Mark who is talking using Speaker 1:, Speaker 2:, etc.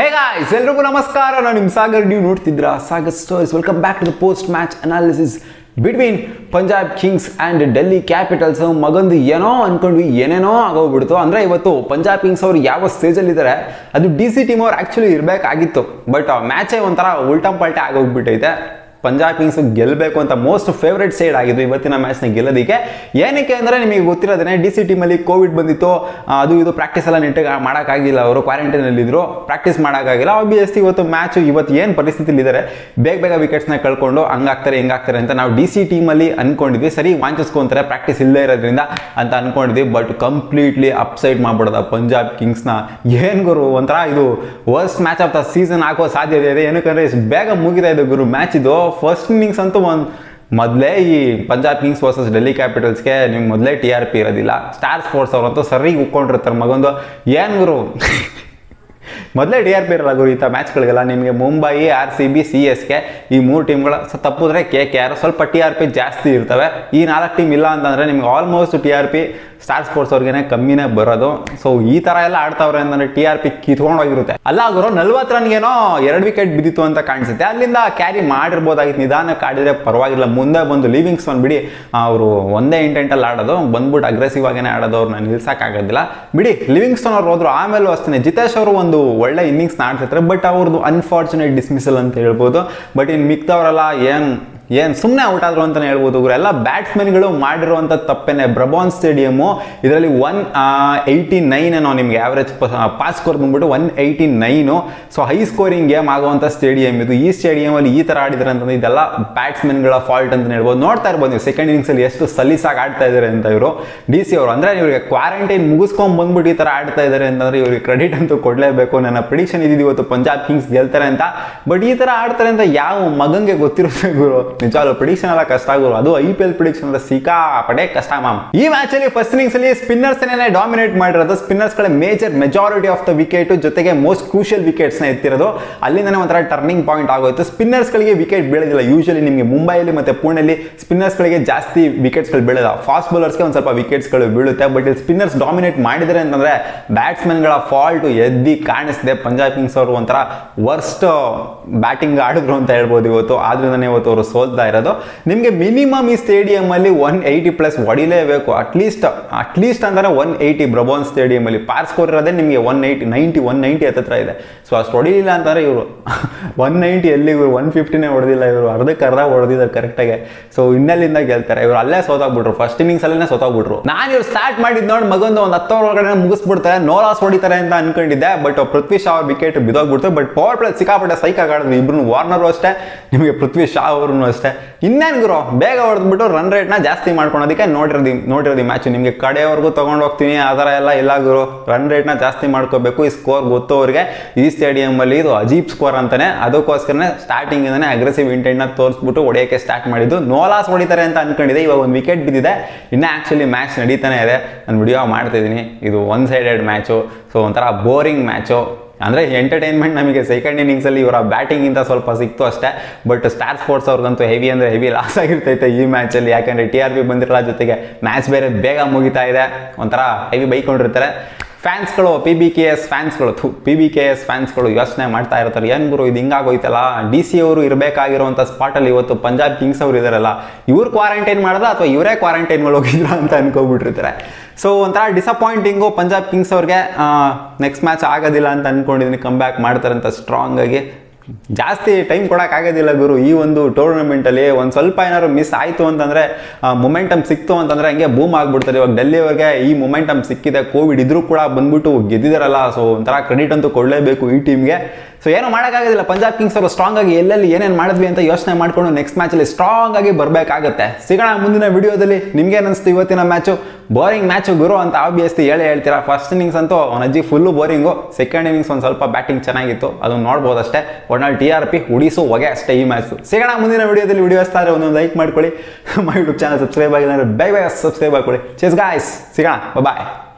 Speaker 1: hey guys ಎಲ್ರಿಗೂ ನಮಸ್ಕಾರ ನಾನು ನಿಮ್ಮ ಸಾಗರ್ ನೀವು ನೋಡ್ತಿದ್ರಾ Sagar stores welcome back to the post match analysis between Punjab Kings and Delhi Capitals ಮಗಂದು ಏನೋ ಅನ್ಕೊಂಡ್ವಿ ಏನೇನೋ ಆಗೋಗ್ಬಿಡ್ತು ಅಂದರೆ ಇವತ್ತು ಪಂಜಾಬ್ ಕಿಂಗ್ಸ್ ಅವರು ಯಾವ ಸ್ಟೇಜಲ್ಲಿದ್ದಾರೆ ಅದು ಡಿ ಸಿ ಟೀಮ್ ಅವ್ರು ಆ್ಯಕ್ಚುಲಿ ಇರಬೇಕಾಗಿತ್ತು ಬಟ್ ಮ್ಯಾಚೇ ಒಂಥರ ಉಲ್ಟಂ ಪಲ್ಟೆ ಆಗೋಗ್ಬಿಟ್ಟೈತೆ ಪಂಜಾಬ್ ಕಿಂಗ್ಸ್ ಗೆಲ್ಲಬೇಕು ಅಂತ ಮೋಸ್ಟ್ ಫೇವ್ರೆಟ್ ಸೈಡ್ ಆಗಿದ್ದು ಇವತ್ತಿನ ಮ್ಯಾಚ್ನ ಗೆಲ್ಲೋದಕ್ಕೆ ಏನಕ್ಕೆ ಅಂದರೆ ನಿಮಗೆ ಗೊತ್ತಿರೋದೇ ಡಿ ಸಿ ಟೀಮಲ್ಲಿ ಕೋವಿಡ್ ಬಂದಿತ್ತು ಆ, ಅದು ಇದು ಪ್ರಾಕ್ಟೀಸ್ ಎಲ್ಲ ನೆಟ್ಟಿಗೆ ಮಾಡೋಕ್ಕಾಗಿಲ್ಲ ಅವರು ಕ್ವಾರಂಟೈನಲ್ಲಿದ್ದರು ಪ್ರಾಕ್ಟೀಸ್ ಮಾಡೋಕ್ಕಾಗಿಲ್ಲ ಆಬ್ವಿಯಸ್ಲಿ ಇವತ್ತು ಮ್ಯಾಚ್ ಇವತ್ತು ಏನು ಪರಿಸ್ಥಿತಿಲಿದ್ದಾರೆ ಬೇಗ ಬೇಗ ವಿಕೆಟ್ಸ್ನ ಕಳ್ಕೊಂಡು ಹಂಗಾಗ್ತಾರೆ ಹಿಂಗಾಗ್ತಾರೆ ಅಂತ ನಾವು ಡಿ ಸಿ ಟೀಮಲ್ಲಿ ಅನ್ಕೊಂಡಿದ್ವಿ ಸರಿ ವಾಂಚಿಸ್ಕೊಂತಾರೆ ಪ್ರಾಕ್ಟೀಸ್ ಇಲ್ಲೇ ಇರೋದ್ರಿಂದ ಅಂತ ಅನ್ಕೊಂಡಿದ್ವಿ ಬಟ್ ಕಂಪ್ಲೀಟ್ಲಿ ಅಪ್ಸೈಡ್ ಮಾಡ್ಬಿಡೋದ ಪಂಜಾಬ್ ಕಿಂಗ್ಸ್ನ ಏನು ಗುರು ಒಂಥರ ಇದು worst match of the season ಆಗೋ ಸಾಧ್ಯತೆ ಇದೆ ಏನಕ್ಕಂದ್ರೆ ಇಷ್ಟು ಬೇಗ ಮುಗಿತಾ ಇದೆ ಗುರು ಮ್ಯಾಚ್ ಇದು ಫಸ್ಟ್ ಇನ್ನಿಂಗ್ಸ್ ಅಂತೂ ಒಂದು ಮೊದಲೇ ಈ ಪಂಜಾಬ್ ಕಿಂಗ್ಸ್ ವರ್ಸಸ್ ಡೆಲ್ಲಿ ಕ್ಯಾಪಿಟಲ್ಸ್ಗೆ ನಿಮ್ಗೆ ಮೊದಲೇ ಟಿ ಆರ್ ಪಿ ಇರೋದಿಲ್ಲ ಸ್ಟಾರ್ ಸ್ಪೋರ್ಟ್ಸ್ ಅವರಂತೂ ಸರಿಗೆ ಉಕ್ಕೊಂಡಿರ್ತಾರೆ ಮಗೊಂದು ಏನು ಗುರು ಮೊದಲೇ ಡಿ ಆರ್ ಪಿ ಇರಲ್ಲ ಗುರು ಇಂಥ ಮ್ಯಾಚ್ಗಳಿಗೆಲ್ಲ ನಿಮಗೆ Mumbai R C B C S K ಈ ಮೂರು ಟೀಮ್ಗಳ ತಪ್ಪಿದ್ರೆ ಕೆ ಕೆ ಆರ್ ಸ್ವಲ್ಪ ಟಿ ಆರ್ ಪಿ ಜಾಸ್ತಿ ಇರ್ತವೆ ಈ ನಾಲ್ಕು ಟೀಮ್ ಇಲ್ಲ ಅಂತಂದರೆ ನಿಮ್ಗೆ almost T R P Star Sports ಅವ್ರಿಗೇನೆ ಕಮ್ಮಿನೇ ಬರೋದು ಸೊ ಈ ಥರ ಎಲ್ಲ ಆಡ್ತಾವ್ರೆ ಅಂತಂದ್ರೆ ಟಿ ಆರ್ ಪಿ ಕಿತ್ಕೊಂಡೋಗಿರುತ್ತೆ ಅಲ್ಲ ಗುರು ನಲ್ವತ್ತು ರನ್ಗೇನೋ ಎರಡು ವಿಕೆಟ್ ಬಿದ್ದಿತ್ತು ಅಂತ ಕಾಣಿಸುತ್ತೆ ಅಲ್ಲಿಂದ ಕ್ಯಾರಿ ಮಾಡಿರ್ಬೋದಾಗಿತ್ತು ನಿಧಾನಕ್ಕೆ ಆಡಿದ್ರೆ ಪರವಾಗಿಲ್ಲ ಮುಂದೆ ಬಂದು ಲಿವಿಂಗ್ಸ್ ಒಂದು ಬಿಡಿ ಅವರು ಒಂದೇ ಇಂಟೆಂಟಲ್ಲಿ ಆಡೋದು ಬಂದ್ಬಿಟ್ಟು ಅಗ್ರೆಸಿವ್ ಆಗೇನೆ ಆಡೋದು ಅವ್ರನ್ನ ನಿಲ್ಸಕ್ಕಾಗೋದಿಲ್ಲ ಬಿಡಿ ಲಿವಿಂಗ್ಸ್ಟೋನ್ ಅವ್ರು ಹೋದ್ರು ಆಮೇಲೆ ಅಷ್ಟೇ ಜಿತೇಶ್ ಅವರು ಒಂದು ಒಳ್ಳೆ ಇನ್ನಿಂಗ್ಸ್ ಆಡ್ತಿರ್ತಾರೆ ಬಟ್ ಅವ್ರದ್ದು ಅನ್ಫಾರ್ಚುನೇಟ್ ಡಿಸ್ಮಿಸಲ್ ಅಂತ ಹೇಳ್ಬೋದು ಬಟ್ ಇನ್ನು ಮಿಕ್ದವರೆಲ್ಲ ಏನು ಏನು ಸುಮ್ಮನೆ ಔಟ್ ಆದ್ರು ಅಂತಲೇ ಹೇಳ್ಬೋದು ಇವ್ರು ಎಲ್ಲ ಬ್ಯಾಟ್ಸ್ಮನ್ಗಳು ಮಾಡಿರುವಂಥ ತಪ್ಪೇನೆ ಬ್ರಬಾನ್ ಸ್ಟೇಡಿಯಮು ಇದರಲ್ಲಿ ಒನ್ ಏಯ್ಟಿ ನೈನ್ ಏನೋ ನಿಮಗೆ ಆವ್ರೇಜ್ ಪಾಸ್ ಸ್ಕೋರ್ ಬಂದ್ಬಿಟ್ಟು one eighty nine so high scoring game ಆಗುವಂಥ ಸ್ಟೇಡಿಯಂ ಇದು ಈ ಸ್ಟೇಡಿಯಮಲ್ಲಿ ಈ ಥರ ಆಡಿದ್ರೆ ಅಂತಂದ್ರೆ ಇದೆಲ್ಲ ಬ್ಯಾಟ್ಸ್ಮನ್ಗಳ ಫಾಲ್ಟ್ ಅಂತ ಹೇಳ್ಬೋದು ನೋಡ್ತಾ ಇರ್ಬೋದು ನೀವು ಸೆಕೆಂಡ್ ಇನ್ನಿಂಗ್ಸಲ್ಲಿ ಎಷ್ಟು ಸಲೀಸಾಗಿ ಆಡ್ತಾ ಇದ್ದಾರೆ ಅಂತ ಇವರು ಡಿ ಸಿ ಅವರು ಅಂದರೆ ಇವರಿಗೆ ಕ್ವಾರಂಟೈನ್ ಮುಗಿಸ್ಕೊಂಡ್ ಬಂದ್ಬಿಟ್ಟು ಈ ಥರ ಆಡ್ತಾ ಇದ್ದಾರೆ ಅಂತಂದ್ರೆ ಇವ್ರಿಗೆ ಕ್ರೆಡಿಟ್ ಅಂತೂ ಕೊಡಲೇಬೇಕು ನನ್ನ ಪ್ರಿಡಿಕ್ಷನ್ ಇದ್ದಿದ್ದು ಇವತ್ತು ಪಂಜಾಬ್ ಕಿಂಗ್ಸ್ ಗೆಲ್ತಾರೆ ಅಂತ ಬಟ್ ಈ ಥರ ಆಡ್ತಾರೆ ಅಂತ ಯಾವ ಮಗಂಗೆ ಗೊತ್ತಿರುತ್ತೆ ಗುರು ನಿಜವಾಗ್ಲೂ ಪ್ರಿಡಿಕ್ಷನ್ ಎಲ್ಲ ಕಷ್ಟ ಗುರು ಅದು ಐ ಪಿ ಎಲ್ ಪ್ರಿಡಿಕ್ಷನ್ ಅಂದ್ರೆ ಸಿಕ್ಕಾಪಟ್ಟೆ ಕಷ್ಟ ಮಾಮ್ ಈ ಮ್ಯಾಚ್ ಅಲ್ಲಿ ಫಸ್ಟ್ ಇನ್ನಿಂಗ್ಸ್ ಅಲ್ಲಿ ಸ್ಪಿನ್ನರ್ಸ್ ಡಾಮಿನೇಟ್ ಮಾಡಿರೋದು ಸ್ಪಿನ್ನರ್ಸ್ ಗಳ major majority of the wicket ಜೊತೆಗೆ ಮೋಸ್ಟ್ ಕ್ರೂಷಿಯಲ್ ವಿಕೆಟ್ಸ್ ನ ಎತ್ತಿರೋದು ಅಲ್ಲಿಂದನೇ ಒಂಥರ ಟರ್ನಿಂಗ್ ಪಾಯಿಂಟ್ ಆಗೋಯ್ತು ಸ್ಪಿನ್ನರ್ಸ್ ಗಳಿಗೆ ವಿಕೆಟ್ ಬೀಳೋದಿಲ್ಲ ಯೂಶಲಿ ನಿಮಗೆ ಮುಂಬೈಲಿ ಮತ್ತೆ ಪುಣೆಲಿ ಸ್ಪಿನ್ನರ್ಸ್ ಗಳಿಗೆ ಜಾಸ್ತಿ ವಿಕೆಟ್ಸ್ ಗಳು ಬೀಳೋಲ್ಲ ಫಾಸ್ಟ್ ಬೌಲರ್ಸ್ಗೆ ಒಂದು ಸ್ವಲ್ಪ ವಿಕೆಟ್ಸ್ ಗಳು ಬೀಳುತ್ತೆ ಬಟ್ ಇಲ್ಲಿ ಸ್ಪಿನ್ನರ್ಸ್ ಡಾಮಿನೇಟ್ ಮಾಡಿದರೆ ಅಂತಂದ್ರೆ ಬ್ಯಾಟ್ಸ್ಮನ್ ಗಳ ಫಾಲ್ಟ್ ಎದ್ದಿ ಕಾಣಿಸಿದೆ ಪಂಜಾಬ್ ಕಿಂಗ್ಸ್ ಅವರು ಒಂಥರ ವರ್ಸ್ಟ್ ಬ್ಯಾಟಿಂಗ್ ಆಡಿದ್ರು ಅಂತ ಹೇಳ್ಬೋದು ಇವತ್ತು ಆದ್ರಿಂದನೇ ಇವತ್ತು ಅವರು ಸೋಲ್ತಾ ಇರೋದು ನಿಮಗೆ ಮಿನಿಮಮ್ ಈ ಸ್ಟೇಡಿಯಂ ಅಲ್ಲಿ ಒನ್ ಏಯ್ಟಿ ಪ್ಲಸ್ ಹೊಡಿಲೇಬೇಕು ಅಟ್ಲೀಸ್ಟ್ ಅಟ್ಲೀಸ್ಟ್ ಅಂದ್ರೆ ಒನ್ ಏಯ್ಟಿ ಬ್ರಬೋನ್ ಸ್ಟೇಡಿಯಂ ಅಲ್ಲಿ ಪಾರ್ ಸ್ಕೋರ್ ಇರೋದೇ ನಿಮಗೆ one eighty ninety one ninety ಹತ್ರ ಇದೆ ಸೊ ಅಷ್ಟು ಹೊಡಿಲಿಲ್ಲ ಅಂತಂದ್ರೆ ಇವರು ಒನ್ ನೈಂಟಿ ಎಲ್ಲಿ ಇವರು ಒನ್ ಫಿಫ್ಟಿನೇ ಹೊಡೆದಿಲ್ಲ ಇವರು ಅರ್ಧಕ್ಕೆ ಅರ್ಧ ಹೊಡೆದಿದ್ದಾರೆ ಕರೆಕ್ಟಾಗಿ ಸೊ ಇನ್ನೆಲ್ಲಿಂದ ಗೆಲ್ತಾರೆ ಇವರು ಅಲ್ಲೇ ಸೋತಾಗ್ಬಿಟ್ರು ಫಸ್ಟ್ ಇನ್ನಿಂಗ್ಸ್ ಅಲ್ಲೇ ಸೋತಾಗ್ಬಿಟ್ರು ನಾನು ಇವ್ರು ಸ್ಟಾರ್ಟ್ ಮಾಡಿದ್ ನೋಡಿ ಮಗೊಂದು ಒಂದು ಹತ್ತೋರ್ ಒಳಗಡೆ ಮುಗಿಸ್ಬಿಡ್ತಾರೆ ನೋ ಲಾಸ್ ಹೊಡಿತಾರೆ ಅಂತ ಅನ್ಕೊಂಡಿದ್ದೆ ಬಟ್ ಪೃಥ್ವಿ ಶಾ ಅವ್ರ ವಿಕೆಟ್ ಬಿದ್ದೋಗ್ಬಿಡ್ತು ಬಟ್ ಪವರ್ ಪ್ಲೇ ಸಿಕ್ಕಾಪಟ್ಟೆ ಸೈಕ್ ಆಡಿದ್ರು ಇಬ್ರು ವಾರ್ನರು ಅಷ್ಟೇ ನಿಮಗೆ ಪೃಥ್ವಿ ಶಾ ಅವರು ಅಷ್ಟೇ ಇನ್ನೇನು ಗುರು ಬೇಗ ಹೊಡೆದ್ಬಿಟ್ಟು ರನ್ ರೇಟ್ನ ಜಾಸ್ತಿ ಮಾಡ್ಕೊಳೋದಕ್ಕೆ ನೋಡಿರೋದು ನೋಡಿರೋದು ಮ್ಯಾಚ್ ನಿಮಗೆ ಕಡೆಯವರೆಗೂ ತಗೊಂಡು ಹೋಗ್ತೀನಿ ಆ ಥರ ಎಲ್ಲ ಇಲ್ಲ ಗುರು ರನ್ ರೇಟ್ನ ಜಾಸ್ತಿ ಮಾಡ್ಕೋಬೇಕು ಈ ಸ್ಕೋರ್ ಗೊತ್ತು ಅವ್ರಿಗೆ ಈ ಸ್ಟೇಡಿಯಮಲ್ಲಿ ಇದು ಅಜೀಬ್ ಸ್ಕೋರ್ ಅಂತಾನೆ ಅದಕ್ಕೋಸ್ಕರನೇ ಸ್ಟಾರ್ಟಿಂಗ್ ಇಂದಾನೆ ಅಗ್ರೆಸಿವ್ ಇಂಟೆಂಟ್ನ ತೋರಿಸ್ಬಿಟ್ಟು ಹೊಡೆಯೋಕ್ಕೆ ಸ್ಟಾರ್ಟ್ ಮಾಡಿದ್ದು ನೋ ಲಾಸ್ ಹೊಡಿತಾರೆ ಅಂತ ಅನ್ಕೊಂಡಿದ್ದೆ ಇವಾಗ ಒಂದು ವಿಕೆಟ್ ಬಿದ್ದಿದೆ ಇನ್ನು ಆ್ಯಕ್ಚುಲಿ ಮ್ಯಾಚ್ ನಡೀತಾನೆ ಇದೆ ನಾನು ವಿಡಿಯೋ ಮಾಡ್ತಿದ್ದೀನಿ ಇದು ಒನ್ ಸೈಡೆಡ್ ಮ್ಯಾಚು ಸೊ ಒಂಥರ ಬೋರಿಂಗ್ ಮ್ಯಾಚು ಅಂದರೆ ಎಂಟರ್ಟೈನ್ಮೆಂಟ್ ನಮಗೆ ಸೆಕೆಂಡ್ ಇನ್ನಿಂಗ್ಸಲ್ಲಿ ಇವರ ಬ್ಯಾಟಿಂಗಿಂದ ಸ್ವಲ್ಪ ಸಿಕ್ತು ಅಷ್ಟೇ ಬಟ್ ಸ್ಟಾರ್ ಸ್ಪೋರ್ಟ್ಸ್ ಅವ್ರಿಗಂತೂ ಹೆವಿ ಅಂದರೆ ಹೆವಿ ಲಾಸ್ ಆಗಿರ್ತೈತೆ ಈ ಮ್ಯಾಚಲ್ಲಿ ಯಾಕಂದರೆ ಟಿ ಆರ್ ಪಿ ಬಂದಿರಲ್ಲ ಜೊತೆಗೆ ಮ್ಯಾಚ್ ಬೇರೆ ಬೇಗ ಮುಗಿತಾ ಇದೆ ಒಂಥರ ಹೆವಿ ಬೈಕೊಂಡಿರ್ತಾರೆ ಫ್ಯಾನ್ಸ್ಗಳು ಪಿ ಬಿ ಕೆ ಎಸ್ ಫ್ಯಾನ್ಸ್ಗಳು ಥು ಪಿ ಬಿ ಕೆ ಎಸ್ ಫ್ಯಾನ್ಸ್ಗಳು ಯೋಚನೆ ಮಾಡ್ತಾ ಇರ್ತಾರೆ ಏನು ಗುರು ಇದು ಹಿಂಗಾಗೋಯ್ತಲ್ಲ ಡಿ ಸಿ ಅವರು ಇರಬೇಕಾಗಿರುವಂಥ ಸ್ಪಾಟಲ್ಲಿ ಇವತ್ತು ಪಂಜಾಬ್ ಕಿಂಗ್ಸ್ ಅವರು ಇದಾರಲ್ಲ ಇವ್ರು ಕ್ವಾರಂಟೈನ್ ಮಾಡೋದ ಅಥವಾ ಇವರೇ ಕ್ವಾರಂಟೈನ್ಗಳು ಹೋಗಿದ್ರ ಅಂತ ಅನ್ಕೋಬಿಟ್ಟಿರ್ತಾರೆ ಸೊ ಒಂಥರ ಡಿಸಪಾಯಿಂಟಿಂಗು ಪಂಜಾಬ್ ಕಿಂಗ್ಸ್ ಅವ್ರಿಗೆ ನೆಕ್ಸ್ಟ್ ಮ್ಯಾಚ್ ಆಗೋದಿಲ್ಲ ಅಂತ ಅನ್ಕೊಂಡಿದ್ದೀನಿ ಕಮ್ ಬ್ಯಾಕ್ ಮಾಡ್ತಾರೆ ಅಂತ ಸ್ಟ್ರಾಂಗ್ ಆಗಿ ಜಾಸ್ತಿ ಟೈಮ್ ಕೊಡೋಕ್ಕಾಗೋದಿಲ್ಲ ಗುರು ಈ ಒಂದು ಟೂರ್ನಮೆಂಟಲ್ಲಿ ಒಂದು ಸ್ವಲ್ಪ ಏನಾದ್ರು ಮಿಸ್ ಆಯಿತು ಅಂತಂದರೆ ಮೊಮೆಂಟಮ್ ಸಿಕ್ತು ಅಂತಂದರೆ ಹಂಗೆ ಬೂಮ್ ಆಗ್ಬಿಡ್ತಾರೆ ಇವಾಗ ಡೆಲ್ಲಿವರೆಗೆ ಈ ಮೊಮೆಂಟಮ್ ಸಿಕ್ಕಿದೆ ಕೋವಿಡ್ ಇದ್ರೂ ಕೂಡ ಬಂದ್ಬಿಟ್ಟು ಗೆದ್ದಿದಾರಲ್ಲ ಸೊ ಒಂಥರ ಕ್ರೆಡಿಟ್ ಅಂತೂ ಕೊಡಲೇಬೇಕು ಈ ಟೀಮ್ಗೆ ಸೊ ಏನು ಮಾಡೋಕ್ಕಾಗೋದಿಲ್ಲ ಪಂಜಾಬ್ ಕಿಂಗ್ಸ್ ಅವರು ಸ್ಟ್ರಾಂಗ್ ಆಗಿ ಎಲ್ಲೆಲ್ಲಿ ಏನೇನು ಮಾಡಿದ್ವಿ ಅಂತ ಯೋಚನೆ ಮಾಡ್ಕೊಂಡು ನೆಕ್ಸ್ಟ್ ಮ್ಯಾಚಲ್ಲಿ ಸ್ಟ್ರಾಂಗ್ ಆಗಿ ಬರಬೇಕಾಗುತ್ತೆ ಸಿಗೋಣ ಮುಂದಿನ ವಿಡಿಯೋದಲ್ಲಿ ನಿಮ್ಗೆ ಅನಿಸ್ತು ಇವತ್ತಿನ ಮ್ಯಾಚು ಬೋರಿಂಗ್ ಮ್ಯಾಚು ಗುರು ಅಂತ ಆಬ್ವಿಯಸ್ಲಿ ಹೇಳೇ ಹೇಳ್ತೀರಾ ಫಸ್ಟ್ ಇನ್ನಿಂಗ್ಸ್ ಅಂತೂ ಅವನ ಅಜ್ಜಿ ಫುಲ್ಲು ಬೋರಿಂಗು ಸೆಕೆಂಡ್ ಇನ್ನಿಂಗ್ಸ್ ಒಂದು ಸ್ವಲ್ಪ ಬ್ಯಾಟಿಂಗ್ ಚೆನ್ನಾಗಿತ್ತು ಅದನ್ನು ನೋಡ್ಬೋದು ಅಷ್ಟೇ ಒಟ್ನಲ್ಲಿ ಟಿ ಆರ್ ಪಿ ಉಡಿಸು ಹೊಗೆ ಅಷ್ಟೇ ಈ ಮ್ಯಾಚ್ ಸಿಗೋಣ ಮುಂದಿನ ವಿಡಿಯೋದಲ್ಲಿ ವಿಡಿಯೋ ಇಷ್ಟ ಆದರೆ ಒಂದೊಂದು ಲೈಕ್ ಮಾಡ್ಕೊಳ್ಳಿ ನಮ್ಮ ಯೂಟ್ಯೂಬ್ ಚಾನಲ್ ಸಬ್ಸ್ಕ್ರೈಬ್ ಆಗಿಲ್ಲ ಅಂದರೆ ಬೇಗ ಬೇಗ ಸಬ್ಸ್ಕ್ರೈಬ್ ಮಾಡ್ಕೊಳ್ಳಿ ಚೆಸ್ ಗಾಯ್ಸ್ ಸಿಗೋಣ ಬಾಯ್